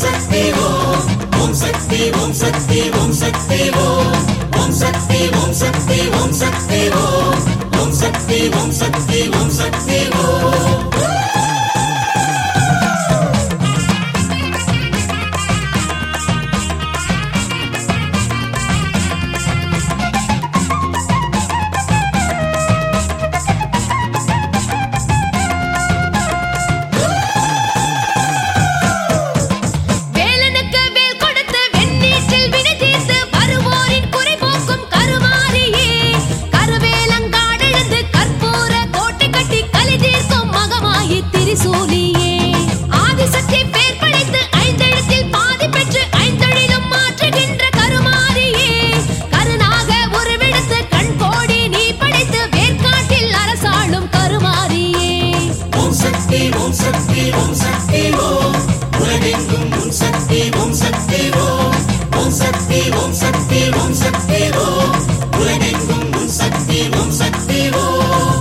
சக்தி ஓம் ஓம் சக்தி ஓம் சக்தி ஓம் சக்தி ஓம் ஓம் சக்தி ஓம் சக்தி ஓம் சக்தி ஓம் ஓம் சக்தி ஓம் சக்தி ஓம் சக்தி ஓம் வேலனுக்கு வேல் கொடுத்து வெண்ணீற்றில் வினை தீர்த்து வருவோரின் குறை போக்கும் கருமாரியே கருவேலங்காடெழுந்து கற்பூர கோட்டை கட்டி கலி தீர்க்கும் மகமாயி திரிசூலியே ஆதிசக்தி பேர் படைத்து ஐந்தெழுத்தில் பாதி பெற்று ஐந்தொழிலும் மாற்றுகின்ற கருமாரியே கருணாக உருவெடுத்து கண் கோடி நீ படைத்து வேர்க்காட்டில் அரசாளும் கருமாரியே ஓம் சக்தி ஓம் சக்தி ஓம் சக்தி ஓம் உலகெங்கும் உன் சக்தி ஓம் சக்தி ஓம் ஓம் சக்தி ஓம் சக்தி ஓம் சக்தி ஓம் உலகெங்கும் உன் சக்தி ஓம் சக்தி ஓம்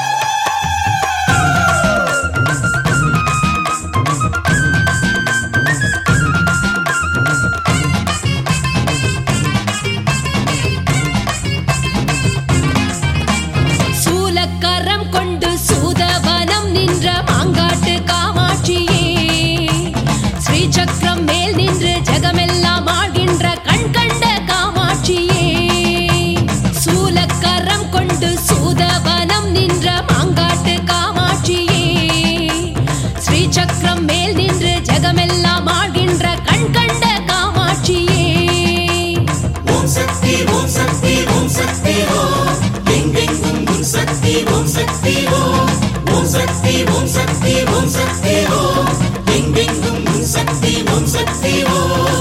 சூலக்கரம் கொண்டு சூதவனம் நின்ற மாங்காட்டு காமாட்சியே ஸ்ரீ சக்கரம் மேல் நின்று ஜெகமெல்லாம் ஆள்கின்ற கண் கண்ட காமாட்சியே சூலக்கரம் கொண்டு சூதவனம் நின்ற மாங்காட்டு காமாட்சியே ஸ்ரீ சக்கரம் மேல் நின்று ஜெகமெல்லாம் ஆள்கின்ற கண் கண்ட காமாட்சியே ஓம் சக்தி ஓம் சக்தி ஓம் சக்தி ஓம் எங்கெங்கும் உன் சக்தி ஓம் சக்தி ஓம் ஓம் சக்தி ஓம் சக்தி ஓம் சக்தி ஓம் எங்கெங்கும் உன் சக்தி ஓம் சக்தி ஓம்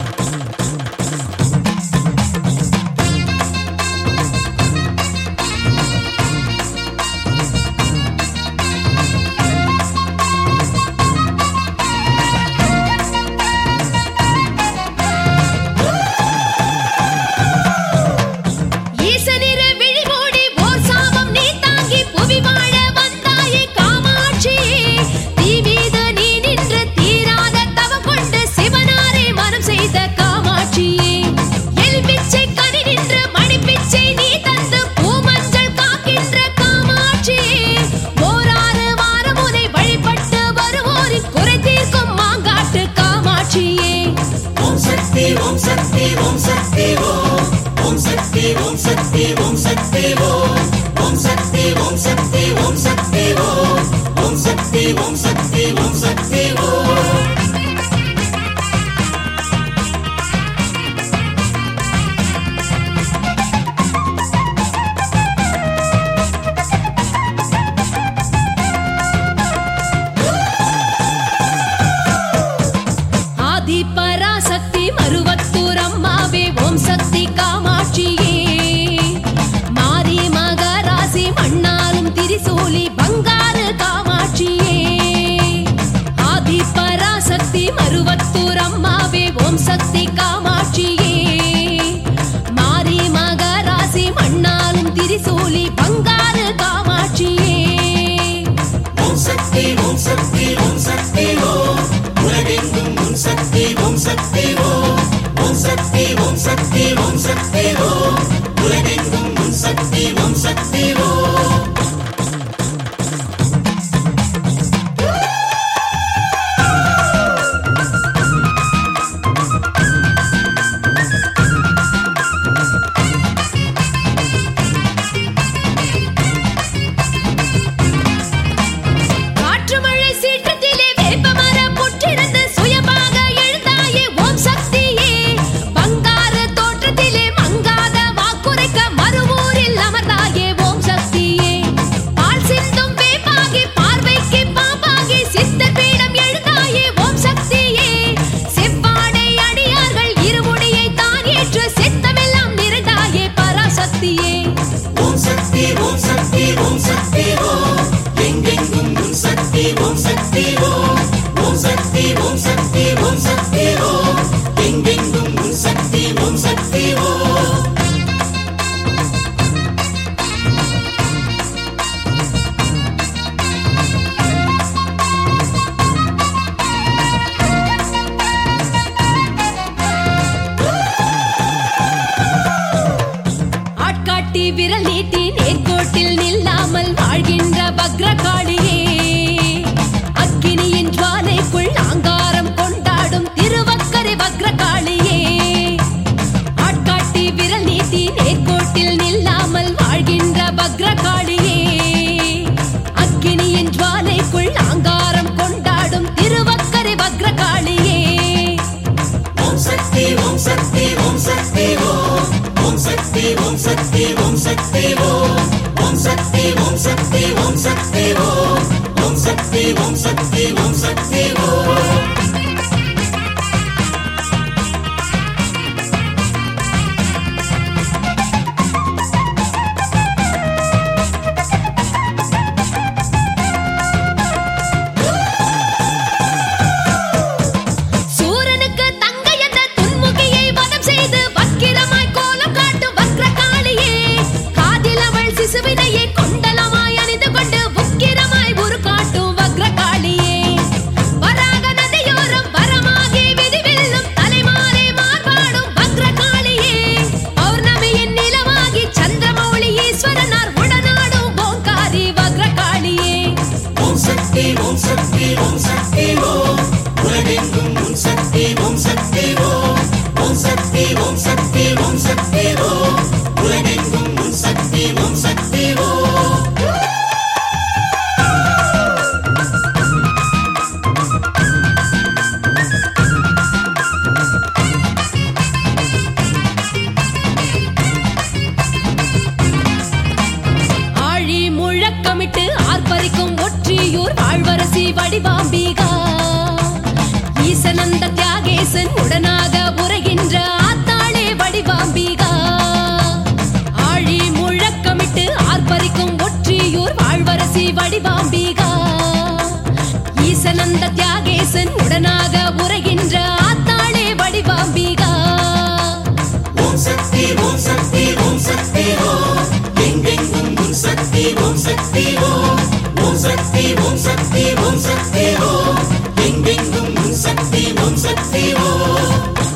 ஈசனிரு விழி மூடி ஓர் சாபம் நீ தாங்கி புவி வாழ வந்தாயே காமாட்சியே தீ மீது நீ நின்று தீராத தவம் கொண்டு சிவனாரே மனம் செய்த காமாட்சியே எலும்பிச்சை கனி நின்று மணிப்பிச்சை நீ தந்து பூமஞ்சள் காக்கின்ற காமாட்சியே ஓராறு வாரம் உனை வழிபட்டு வருவோரின் குறை தீர்க்கும் மாங்காட்டு காமாட்சியே ஓம் சக்தி ஓம் சக்தி ஓம் சக்தி ஓம் ஓம் சக்தி ஓம் சக்தி ஓம் சக்தி ஓம் ஓம் சக்தி ஓம் சக்தி ஓம் சக்தி ஓம் ஓம் சக்தி ஓம் சக்தி ஓம் சக்தி ஓம் ஆதி பராசக்தி மருவத்தூர் அம்மாவே ஓம் சக்தி காமாட்சியே மாரி மகராசி மண்ணாலும் திரிசூலி பங்காரு காமாட்சியே ஆதி பராசக்தி மருவத்தூர் அம்மாவே ஓம் சக்தி காமாட்சியே மாரி மகராசி மண்ணாலும் திரிசூலி பங்காரு காமாட்சியே ஓம் சக்தி ஓம் சக்தி ஓம் சக்தி ஓம் உலகெங்கும் உன் சக்தி ஓம் சக்தி ஓம் ஓம் சக்தி ஓம் சக்தி ஓம் சக்தி ஓம் உலகெங்கும் உன் சக்தி ஓம் சக்தி ஓம் ஆ விரல் நீட்டி நேர்கோட்டில் நில்லாமல் வாழ்கின்ற பக்ரகாளியே அக்கினியின் ஜுவாலைக்குள் அங்காரம் கொண்டாடும் திருவக்கரை பக்ரகாளியே ஆட்காட்டி விரல் நீட்டி நேர்கோட்டில் நில்லாமல் வாழ்கின்ற பக்ரகாளியே அக்கினியின் ஜுவாலைக்குள் அங்காரம் கொண்டாடும் திருவக்கரை பக்ரகாளியே ஓம் சக்தி ஓம் சக்தி ஓம் சக்தி ஓம் ஓம் சக்தி ஓம் சக்தி ஓம் சக்தி ஓம் ஓம் சக்தி ஓம் சக்தி ஓம் சக்தி ஓம் ஓம் சக்தி ஓம் சக்தி ஓம் சக்தி ஓம் சூரனுக்கு தங்கை என்ற துன்முகியை வதம் செய்து வக்கிரமாய் கோலம் காட்டும் வக்ரகாளியே காதில் அவள் சிசுவினையே கொண்டலமாய் அணிந்து கொண்டு உக்கிரமாய் உரு காட்டும் வக்ரகாளியே வராக நதியோரம் வரமாகி விதிவெல்லும் தலைமாறே மார்பாடும் வக்ரகாளியே பௌர்ணமியின் நிலவாகி சந்திரமௌழி ஈஸ்வரனார் உடனாடும் ஓங்காரி வக்ரகாளியே ஓம் சக்தி ஓம் சக்தி ஓம் சக்தி ஓம் உலகெங்கும் உன் சக்தி ஓம் சக்தி ஓம் ஓம் சக்தி ஓம் சக்தி ஓம் சக்தி ஓம் உலகெங்கும் உன் சக்தி ஓம் சக்தி ஓம் ஆழி முழக்கமிட்டு ஆர்ப்பரிக்கும் ஒற்றியூர் வாழ்வரசி வடிவாம்பிகா ஈசனந்த தியாகேசன் உடனாக உரைகின்ற ஆத்தாளே வடிவாம்பிகா ஆழி முழக்கமிட்டு ஆர்ப்பரிக்கும் ஒற்றியூர் வாழ்வரசி வடிவாம்பிகா ஈசனந்த தியாகேசன் உடனாக உரைகின்ற ஆத்தாளே வடிவாம்பிகா ஓம் சக்தி ஓம் சக்தி ஓம் சக்தி ஓம் எங்கெங்கும் உன் சக்தி ஓம் சக்தி ஓம் ஓம் சக்தி ஓம் சக்தி ஓம் சக்தி ஓம் எங்கெங்கும் உன் சக்தி ஓம் சக்தி ஓம்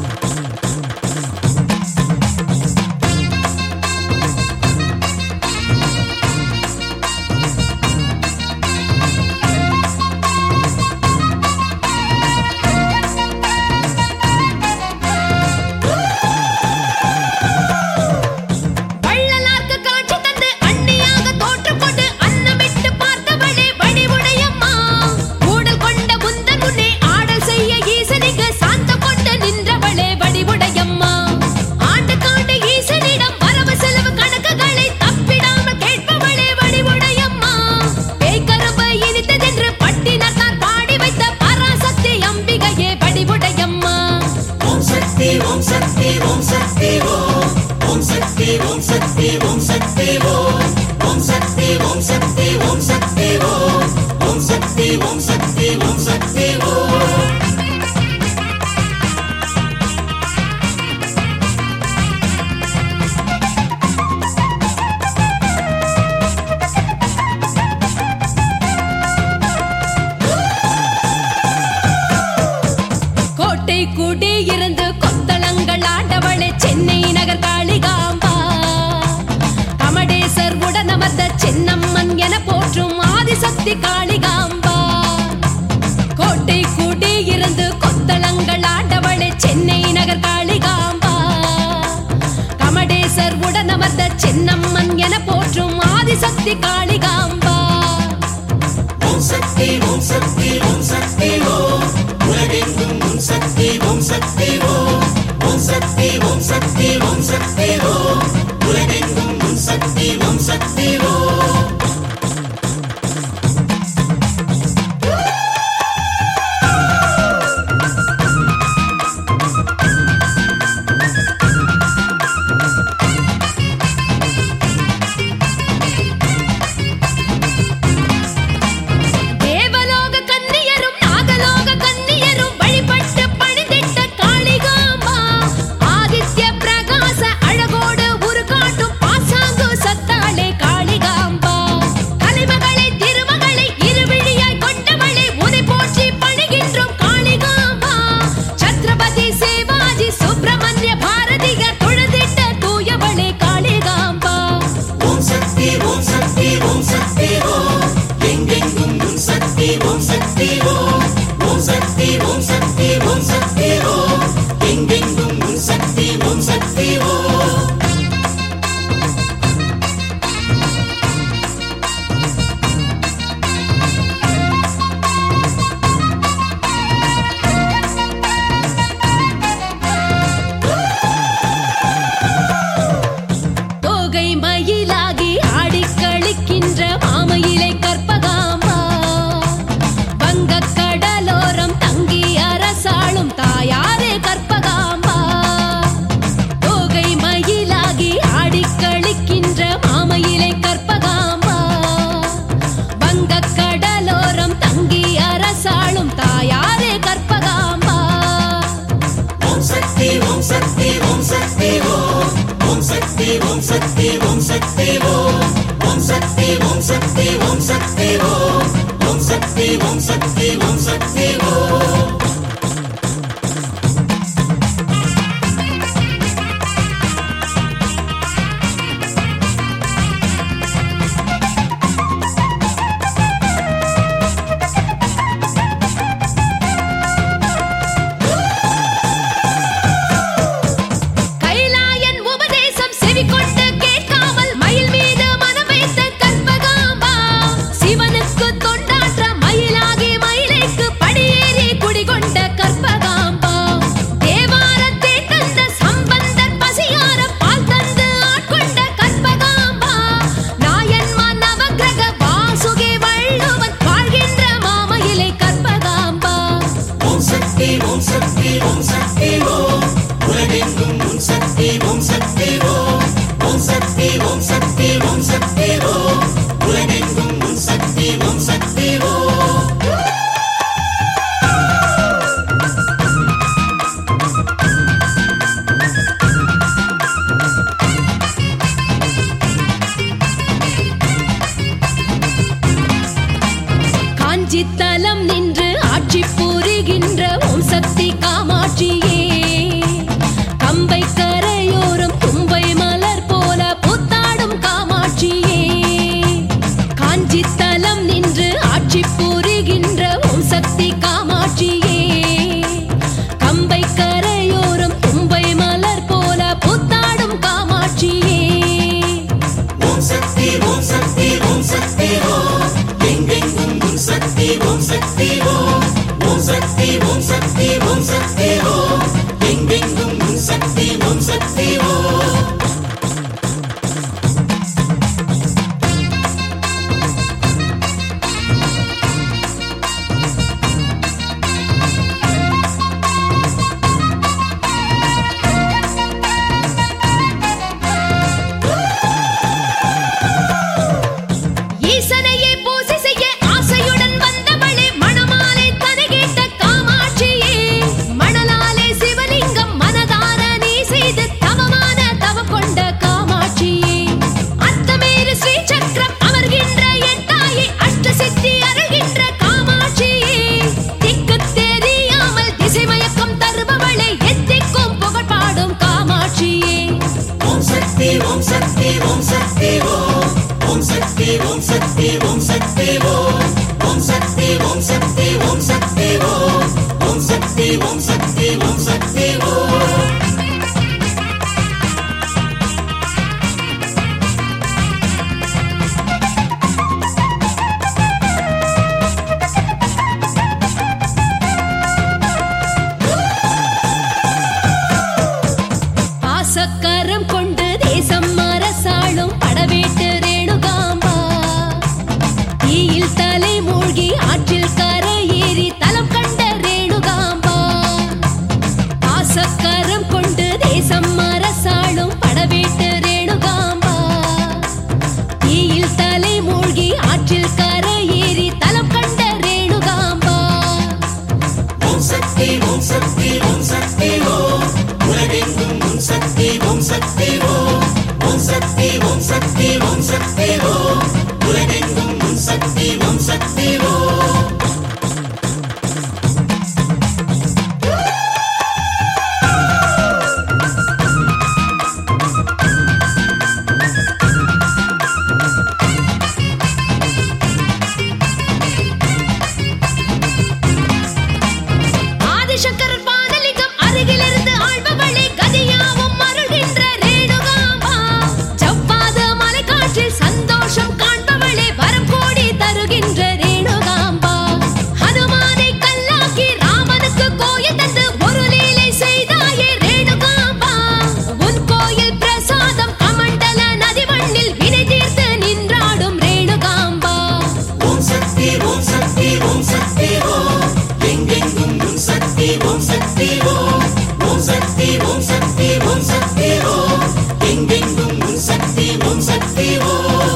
வள்ளலார்க்கு காட்சி தந்து அண்ணியாக தோற்றம் கொண்டு அன்னமிட்டு பார்த்தவளே வடிவுடையம்மா ஊடல் கொண்ட முந்தன் முன்னே ஆடல் செய்ய ஈசனிக்கு சாந்தம் கொண்டு நின்றவளே வடிவுடையம்மா ஆண்டு காண்டு ஈசனிடம் வரவு செலவு கணக்குகளை தப்பிடாமல் கேட்பவளே வடிவுடையம்மா பேய்கரும்பு இனித்ததென்று பட்டினத்தார் பாடி வைத்த பராசக்தி அம்பிகையே வடிவுடையம்மா ஓம் சக்தி ஓம் சக்தி ஓம் சக்தி ஓம் ஓம் சக்தி ஓம் சக்தி ஓம் சக்தி ஓம் ஓம் சக்தி ஓம் சக்தி ஓம் சக்தி ஓம் ஓம் சக்தி ஓம் சக்தி ஓம் சக்தி ஓம் கோட்டை கூடி இருந்து கொத்தளங்கள் ஆண்டவளே சென்னை நகர் காளிகாம்பா கமடேசர் உடனமர்ந்த சின்னம்மன் என போற்றும் ஆதிசக்தி காளிகாம்பா கோட்டை கூடி இருந்து கொத்தளங்கள் ஆண்டவளே சென்னை நகர் காளிகாம்பா கமடேசர் உடனமர்ந்த சின்னம்மன் என போற்றும் ஆதிசக்தி காளிகாம்பா ஓம் சக்தி ஓம் சக்தி ஓம் சக்தி ஓம் உலகெங்கும் உன் சக்தி ஓம் சக்தி ஓம் ஓம் சக்தி ஓம் சக்தி ஓம் சக்தி ஓம் உலகெங்கும் உன் சக்தி ஓம் சக்தி ஓம் தேவலோக கன்னியரும் நாகலோக கன்னியரும் வழிபட்டு பணிந்திட்ட காளி ஓம் சக்தி ஓம் சக்தி ஓம் சக்தி ஓம் ஓம் சக்தி ஓம் சக்தி ஓம் சக்தி ஓம் ஓம் சக்தி ஓம் சக்தி ஓம் சக்தி ஓம் கைலாயன் உபதேசம் செவிகொண்டு கேட்காமல் மயில் மீது மனம் வைத்த கற்பகாம்பா சிவனுக்கு தொண்டாற்ற மயிலாகி மயிலைக்கு படியேறி குடிகொண்ட கற்பகாம்பா தேவாரத்தை தந்த சம்பந்தர் பசியார பால் தந்து ஆட்கொண்ட கற்பகாம்பா நாயன்மார் நவக்கிரக வாசுகி வள்ளுவன் வாழ்கின்ற மாமயிலை கற்பகாம்பா ஓம் சக்தி ஓம் சக்தி ஓம் சக்தி ஓம் உலகெங்கும் உன் சக்தி ஓம் சக்தி ஓம் ஓம் சக்தி ஓம் சக்தி ஓம் சக்தி ஓம் உலகெங்கும் உன் சக்தி ஓம் சக்தி ஓம் காஞ்சி தலம் நின்று ஆட்சி புரிகின்ற ஓம் சக்தி காமாட்சியே கம்பை கரையோரம் தும்பை மலர் போல புத்தாடும் காமாட்சியே காஞ்சி தலம் நின்று ஆட்சி புரிகின்ற ஓம் சக்தி காமாட்சியே கம்பை கரையோரம் தும்பை மலர் போல புத்தாடும் காமாட்சியே ஓம் சக்தி ஓம் சக்தி ஓம் சக்தி ஓம் எங்கெங்கும் உன் சக்தி ஓம் சக்தி ஓம் ஓம் சக்தி ஓம் சக்தி ஓம் சக்தி ஓம் எங்கெங்கும் உன் சக்தி ஓம் சக்தி ஓம் ஈசனையே பூசை செய்ய ஆசையுடன் வந்தவளே மணமாலை தனகேட்ட காமாட்சியே மணலாலே சிவலிங்கம் மனதார நீ செய்து தவமான தவம் கொண்ட காமாட்சியே அத்தமேறு ஸ்ரீ சக்கரம் அமர்கின்ற என் தாயே அஷ்ட சித்தி அருள்கின்ற காமாட்சியே திக்கு தெரியாமல் திசை மயக்கம் தருபவளே எத்திக்கும் புகழ் பாடும் காமாட்சியே ஓம் சக்தி ஓம் சக்தி ஓம் சக்தி ஓம் ஓம் சக்தி ஓம் சக்தி ஓம் சக்தி ஓம் ஓம் சக்தி ஓம் சக்தி ஓம் சக்தி ஓம் ஓம் சக்தி ஓம் சக்தி ஓம் சக்தி ஓம் பாசக்கரம் கொண்டு தேசம் அரசாளும் படவேட்டு ரேணுகாம்பா தீயில் தலை மூழ்கி ஆற்றில் கரையேறி தலம் கண்ட ரேணுகாம்பா பாசக்கரம் கொண்டு தேசம் அரசாளும் படவேட்டு ரேணுகாம்பா தீயில் தலை மூழ்கி ஆற்றில் கரையேறி தலம் கண்ட ரேணுகாம்பா ஓம் சக்தி ஓம் சக்தி ஓம் சக்தி ஓம் உலகெங்கும் உன் சக்தி ஓம் சக்தி ஓம் ஓம் சக்தி ஓம் சக்தி ஓம் சக்தி ஓம் உலகெங்கும் உன் சக்தி ஓம் சக்தி ஓம் ஆதிசங்கரர் பாதலிங்கம் அருகிலிருந்து ஆள்பவளே கதியாவும் அருள்கின்ற ரேணுகாம்பா ஜவ்வாத மலைக்காற்றில் சந்தோஷம் காண்பவளே வரம் கோடி தருகின்ற ரேணுகாம்பா ஹனுமானை கல்லாக்கி ராமனுக்கு கோயில் தந்து ஒரு லீலை செய்தாயே ரேணுகாம்பா உன் கோயில் பிரசாதம் கமண்டல நதி மண்ணில் வினை தீர்த்து நின்றாடும் ரேணுகாம்பா ஓம் சக்தி ஓம் சக்தி ஓம் சக்தி ஓம் எங்கெங்கும் உன் சக்தி ஓம் சக்தி ஓம் ஓம் சக்தி ஓம் சக்தி ஓம் சக்தி ஓம் எங்கெங்கும் உன் சக்தி ஓம் சக்தி ஓம்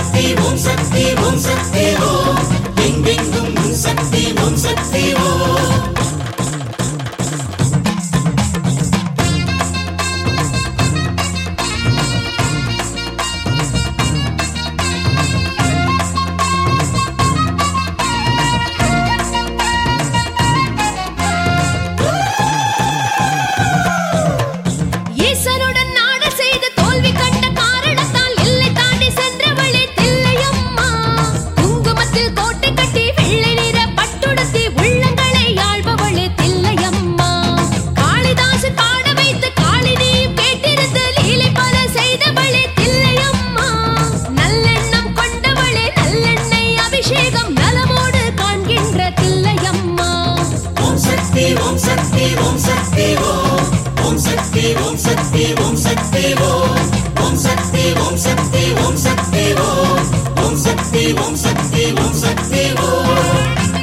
சக்தி ஓம் சக்தி ஓம் சக்தி ஓம் எங்கெங்கும் உன் சக்தி ஓம் சக்தி ஓம் ஈசனுடன் நாடு செய்து தோல்வி கண்ட காரணத்தால் எல்லை தாண்டி சென்றவளே தில்லையம்மா குங்குமத்தில் கோட்டை கட்டி வெள்ளை நிற பட்டுடுத்தி உள்ளங்களை ஆள்பவளே தில்லையம்மா காளிதாசன் பாட வைத்து காளினியும் கேட்டிருந்து லீலை பல செய்தவளே தில்லையம்மா நல்லெண்ணம் கொண்டவளே நல்லெண்ணெய் அபிஷேகம் நலமோடு காண்கின்ற தில்லையம்மா ஓம் சக்தி ஓம் சக்தி ஓம் சக்தி ஓம் ஓம் சக்தி ஓம் சக்தி ஓம் சக்தி ஓம் ஓம் சக்தி ஓம் சக்தி ஓம் சக்தி ஓம் ஓம் சக்தி ஓம் சக்தி ஓம் சக்தி ஓம்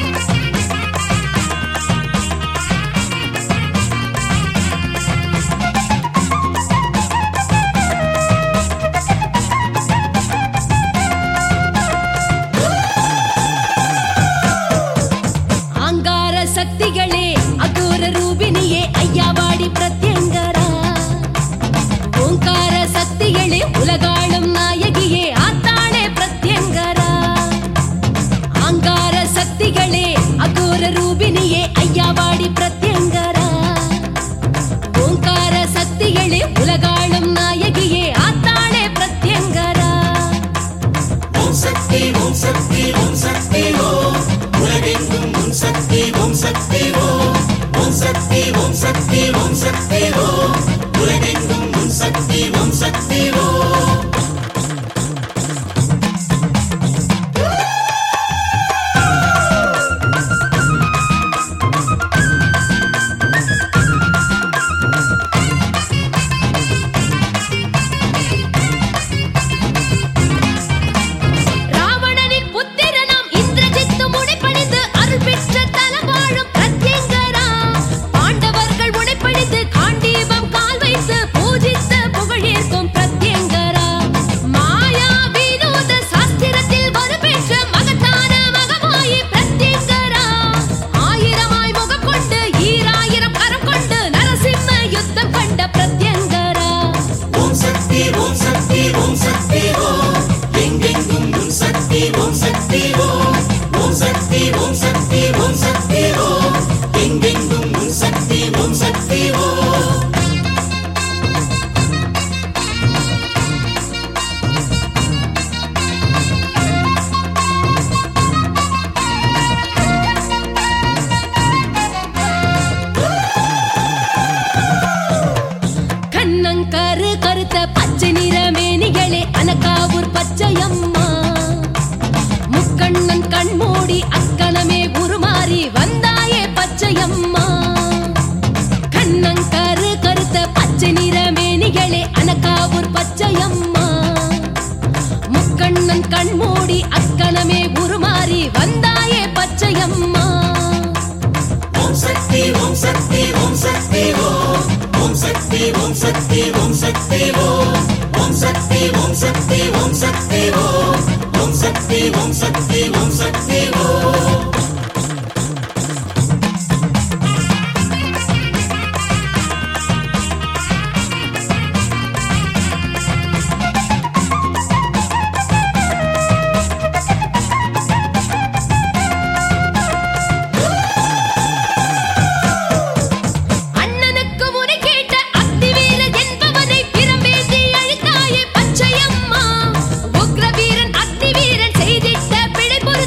ஆங்கார சக்திகளே அகோர ரூபினியே ஐயாவாடி பிரத்யங்கரா ஓங்கார சக்திகளே உலகாளும் நாயகியே ஆத்தாளே பிரத்யங்கரா ஆங்கார சக்திகளே அகோர ரூபினியே ஐயாவாடி பிரத்யங்கரா ஓங்கார சக்திகளே உலகாளும் நாயகியே ஆத்தாளே பிரத்யங்கரா ஓம் சக்தி ஓம் சக்தி ஓம் சக்தி ஓம் உலகெங்கும் உன் சக்தி ஓம் சக்தி ஓம் ஓம் சக்தி ஓம் சக்தி ஓம் சக்தி ஓம் உலகெங்கும் உன் சக்தி ஓம் சக்தி ஓம் ராவணனின் புத்திரனாம் இந்திரஜித்து முனைப்பணிந்து அருள் பெற்ற தலவாழும் பிரத்யங்கரா பாண்டவர்கள் முனைப்பணிந்து காண்டீபம் கால் வைத்து பூஜித்த புகழேற்கும் பிரத்யங்கரா மாயா வினோத சாஸ்திரத்தில் வருபெற்ற மகத்தான மகமாயி பிரத்யங்கரா ஆயிரமாய் முகம் கொண்டு ஈராயிரம் கரம் கொண்டு நரசிம்ம யுத்தம் கண்ட பிரத்யங்கரா ஓம் சக்தி ஓம் சக்தி ஓம் சக்தி ஓம் எங்கெங்கும் உன் சக்தி ஓம் சக்தி ஓம் ஓம் சக்தி ஓம் சக்தி ஓம் சக்தி ஓம் எங்கெங்கும் உன் சக்தி ஓம் சக்தி ஓம் கண்ணங்கரு கருத்த பச்சை நிற மேனிகளே அனக்காவூர் பச்சையம்மா முக்கண்ணன் கண்மூடி அக்கணமே உருமாறி வந்தாயே பச்சையம்மா கண்ணங்கரு கருத்த பச்சை நிற மேனிகளே அனக்காவூர் பச்சையம்மா முக்கண்ணன் கண்மூடி அக்கணமே உருமாறி வந்தாயே பச்சையம்மா ஓம் சக்தி ஓம் சக்தி ஓம் சக்தி ஓம் ஓம் சக்தி ஓம் சக்தி ஓம் சக்தி ஓம் ஓம் சக்தி ஓம் சக்தி ஓம் சக்தி ஓம் ஓம் சக்தி ஓம் சக்தி ஓம் சக்தி ஓம் அண்ணனுக்கு முறை கேட்ட அத்திவீர என்பவனை பிரம்பேற்றி அழித்தாயே பச்சையம்மா உக்ரவீரன் அத்திவீரன் செய்திட்ட பிழை பொறுத்து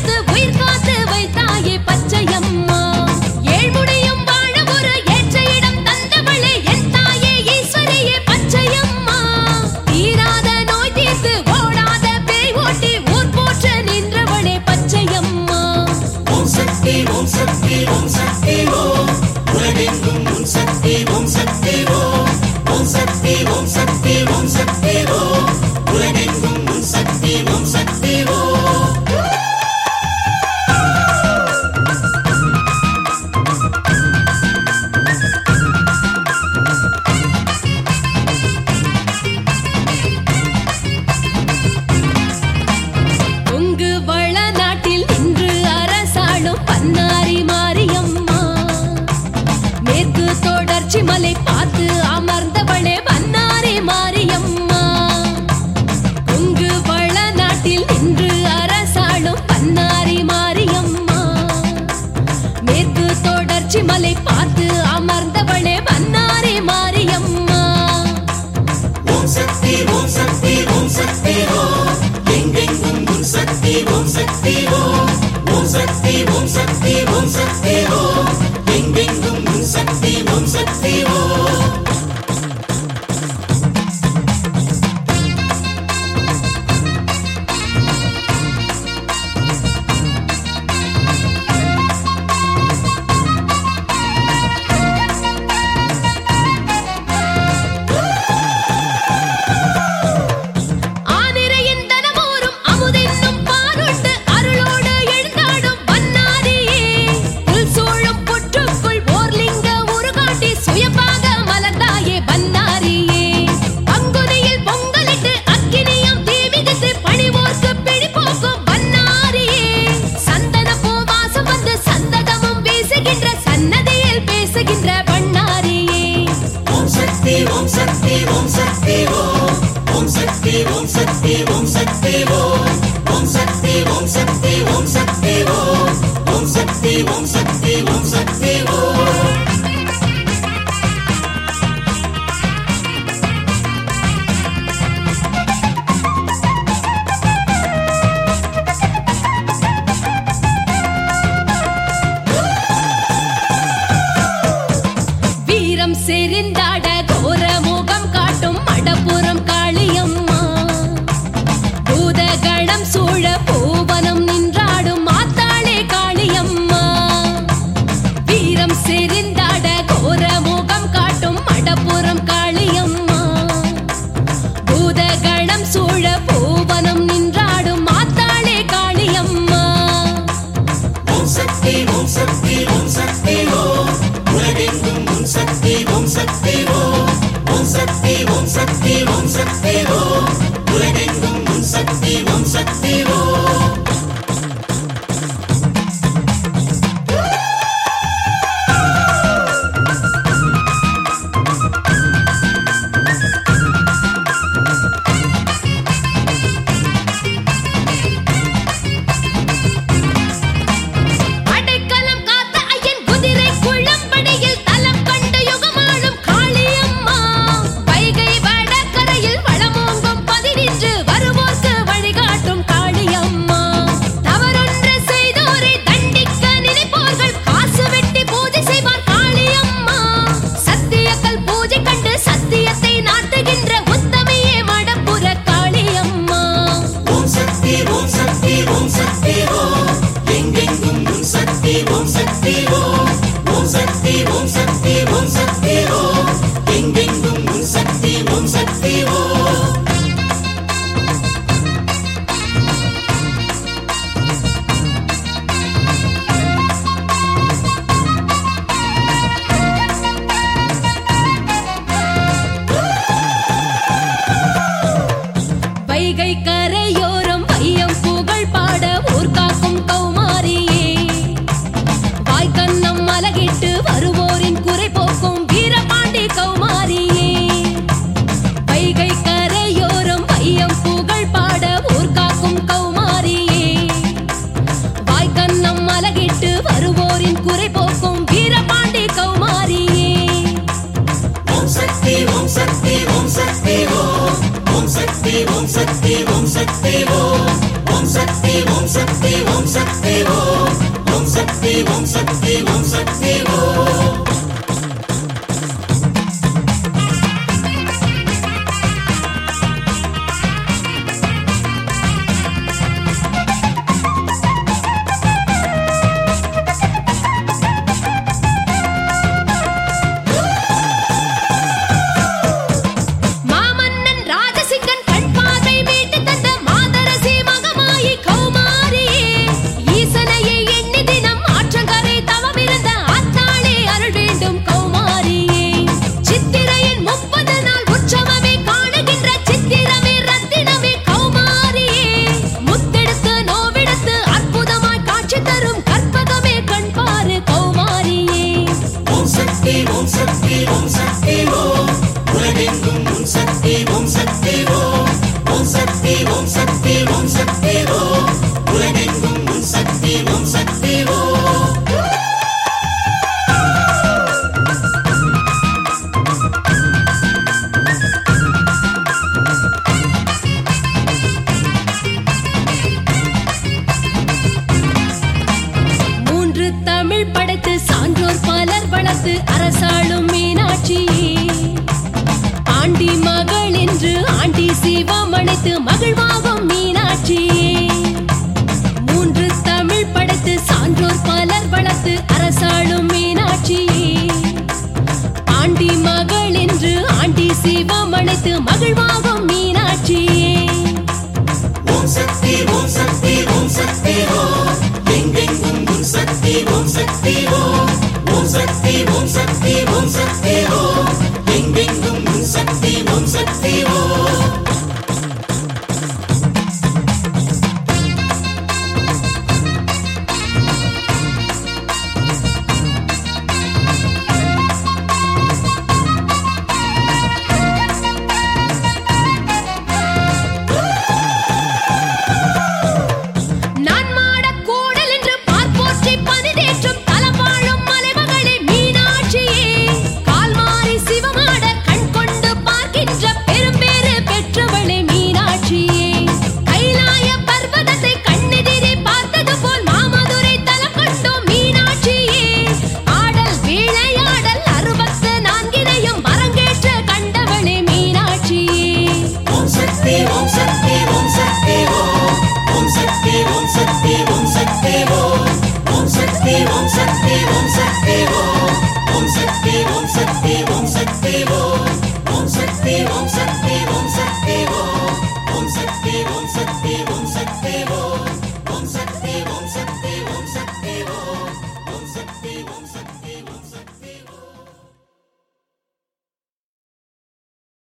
சக்தி ஓம் சக்தி ஓம் ஓம் சக்தி ஓம் சக்தி ஓம் சக்தி ஓம் எங்கெங்கும் உன் சக்தி ஓம் சக்தி ஓம் ஆனிரையின் தனமோரும் அமுதென்னும் பாருண்டு அருளோடு எழுந்தாடும் பன்னாரியே புல் சூழும் புற்றுக்குள் போர்லிங்க உருகாட்டி சுயமாக மலர்ந்தாயே பன்னாரியே பங்குனியில் பொங்கலிட்டு அக்கினியம் தீமிதித்து பணிவோர்க்கு பிடிப்போக்கும் பன்னாரியே சந்தன பூவாசம் வந்து சந்ததமும் வீசுகின்ற சன்னதியில் பேசுகின்ற பண்ணாரியே ஓம் சக்தி ஓம் சக்தி ஓம் சக்தி ஓம் ஓம் சக்தி ஓம் சக்தி ஓம் சக்தி ஓம் ஓம் சக்தி ஓம் சக்தி ஓம் சக்தி ஓம் ஓம் சக்தி ஓம் சக்தி ஓம் சக்தி ஓம் வீரம் செறிந்தாட கோர முகம் காட்டும் மடப்புறம் காளியம்மா பூதகணம் சூழ பூவனம் நின்றாடும் மாத்தாளே காளியம்மா வீரம் செறிந்தாட கோர முகம் காட்டும் மடப்புறம் காளியம்மா பூதகணம் சூழ பூவனம் நின்றாடும் மாத்தாளே காளியம்மா ஓம் சக்தி ஓம் சக்தி ஓம் சக்தி ஓம் உலகெங்கும் உன் சக்தி ஓம் சக்தி ஓம் ஓம் சக்தி ஓம் சக்தி ஓம் சக்தி ஓம் உலகெங்கும் உன் சக்தி ஓம் சக்தி ஓம் அடைக்கலம் காத்த ஐயன் குதிரை குள்ளம்படியில் தலம் கண்டு யுகமாடும் காளியம்மா வைகை வடகரையில் வளமோங்கும் பதினின்று வருவோர்க்கு வழிகாட்டும் காளியம்மா தவறொன்று செய்தோரை தண்டிக்க நினைப்போர்கள் காசு வெட்டி பூஜை செய்வார் காளியம்மா சத்தியக்கல் பூஜை கண்டு சத்தியத்தை நாட்டுகின்ற உத்தமையே மடப்புற காளியம்மா ஓம் சக்தி ஓம் சக்தி ஓம் சக்தி ஓம் எங்கெங்கும் உன் சக்தி ஓம் சக்தி ஓம் ஓம் சக்தி ஓம் சக்தி ஓம் சக்தி ஓம் எங்கெங்கும் உன் சக்தி ஓம் சக்தி ஓம் வைகை கரையோரம் வையம் புகழ் பாட ஊர் காக்கும் கௌமாரியே வாய்க்கண்ணம் மலகிட்டு வருவோரின் குறை போக்கும் வீரபாண்டி கௌமாரியே வைகை கரையோரம் வையம் புகழ் பாட ஊர் காக்கும் கௌமாரியே வாய்க்கண்ணம் மலகிட்டு வருவோரின் குறை போக்கும் வீரபாண்டி கௌமாரியே ஓம் சக்தி ஓம் சக்தி ஓம் சக்தி ஓம் ஓம் சக்தி ஓம் சக்தி ஓம் சக்தி ஓம் ஓம் சக்தி ஓம் சக்தி ஓம் சக்தி ஓம் ஓம் சக்தி ஓம் சக்தி ஓம் சக்தி ஓம் மாமன்னன் ராஜசிங்கன் கண் பார்வை மீட்டு தந்த மாதரசி மகமாயி கௌமாரியே ஈசனையே எண்ணி தினம் ஆற்றங்கரை தவமிருந்த ஆத்தாளே அருள் அரசாளும் மீனாட்சியே ஆண்டி மகள் என்று ஆண்டி சிவம் அழைத்து மகிழ்வாகும் மீனாட்சியே மூன்று தமிழ் படைத்து சான்றோர் பலர் வளர்த்து அரசாளும் மீனாட்சியே ஆண்டி மகள் என்று ஆண்டி சிவம் அழைத்து மகிழ்வாகும் மீனாட்சியே ஓம் சக்தி ஓம் சக்தி ஓம் சக்தி ஓம் எங்கெங்கும் உன் சக்தி ஓம் சக்தி ஓம் ஓம் சக்தி ஓம் சக்தி ஓம் சக்தி ஓம் எங்கெங்கும் உன் சக்தி ஓம் சக்தி ஓம் நான் மாடக் கூடல் என்று பார்ப்போற்றி பனிதேற்றும் தலம் வாழும் மலைமகளே மீனாட்சியே கால் மாறி சிவமாட கண் கொண்டு பார்க்கின்ற பெரும்பேறு பெற்றவளே மீனாட்சியே கைலாய பர்வதத்தை கண்ணெதிரே பார்த்தது போல் மாமதுரை தலம் கொண்டோம் மீனாட்சியே ஆடல் விளையாடல் அறுபத்து நான்கினையும் வரங்கேற்ற கண்டவளே மீனாட்சியே ஓம் சக்தி ஓம் சக்தி ஓம் சக்தி ஓம் ஓம் சக்தி ஓம் சக்தி ஓம் சக்தி ஓம் ஓம் சக்தி ஓம் சக்தி ஓம் சக்தி ஓம் ஓம் சக்தி ஓம் சக்தி ஓம் சக்தி ஓம் ஓம் சக்தி ஓம் சக்தி ஓம் சக்தி ஓம் ஓம் சக்தி ஓம் சக்தி ஓம் சக்தி ஓம் ஓம் சக்தி ஓம் சக்தி ஓம் சக்தி ஓம் ஓம் சக்தி ஓம் சக்தி